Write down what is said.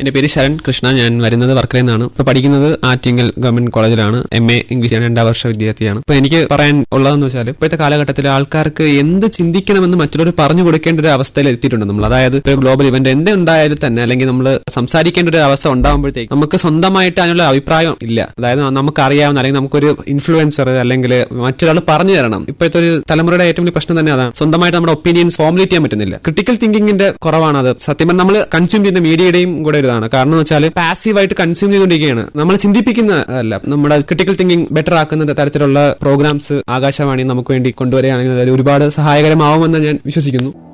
എന്റെ പേര് ശരൺ കൃഷ്ണ ഞാൻ വരുന്നത് വർക്കലയിൽ നിന്നാണ് ഇപ്പൊ പഠിക്കുന്നത് ആറ്റിങ്ങൽ ഗവൺമെന്റ് കോളേജിലാണ് എം എ ഇംഗ്ലീഷ് രണ്ടാം വർഷ വിദ്യാർത്ഥിയാണ് ഇപ്പൊ എനിക്ക് പറയാൻ ഉള്ളതെന്ന് വെച്ചാൽ ഇപ്പോഴത്തെ കാലഘട്ടത്തിൽ ആൾക്കാർക്ക് എന്ത് ചിന്തിക്കണമെന്ന് മറ്റുള്ളവർ പറഞ്ഞു കൊടുക്കേണ്ട ഒരു അവസ്ഥയിൽ എത്തിയിട്ടുണ്ട് നമ്മൾ അതായത് ഇപ്പോൾ ഗ്ലോബൽ ഇവന്റ് എന്ത് ഉണ്ടായാലും തന്നെ അല്ലെങ്കിൽ നമ്മൾ സംസാരിക്കേണ്ട ഒരു അവസ്ഥ ഉണ്ടാകുമ്പോഴത്തേക്ക് നമുക്ക് സ്വന്തമായിട്ട് അതിനുള്ള അഭിപ്രായം ഇല്ല അതായത് നമുക്ക് അറിയാവുന്ന അല്ലെങ്കിൽ നമുക്കൊരു ഇൻഫ്ലുവൻസർ അല്ലെങ്കിൽ മറ്റൊരാൾ പറഞ്ഞു തരണം ഇപ്പോഴത്തെ ഒരു തലമുറയുടെ ഏറ്റവും വലിയ പ്രശ്നം തന്നെ അതാണ് സ്വന്തമായിട്ട് നമ്മുടെ ഒപ്പീനിയൻസ് ഫോമുലേറ്റ് ചെയ്യാൻ പറ്റുന്നില്ല ക്രിട്ടിക്കൽ തിങ്കിങ്ങിന്റെ കുറവാണ് അത് സത്യം പറഞ്ഞാൽ നമ്മൾ കൺസ്യൂം ചെയ്യുന്ന മീഡിയയുടെയും കൂടെ ഒരു ഇതാണ് കാരണം എന്ന് വെച്ചാൽ പാസീവായിട്ട് കൺസ്യൂം ചെയ്തുകൊണ്ടിരിക്കുകയാണ് നമ്മൾ ചിന്തിപ്പിക്കുന്ന അല്ല നമ്മുടെ ക്രിട്ടിക്കൽ തിങ്കിങ് ബെറ്റർ ആക്കുന്ന തരത്തിലുള്ള പ്രോഗ്രാംസ് ആകാശവാണി നമുക്ക് വേണ്ടി കൊണ്ടുവരികയാണെങ്കിൽ അത് ഒരുപാട് സഹായകരമാവുമെന്ന് ഞാൻ വിശ്വസിക്കുന്നു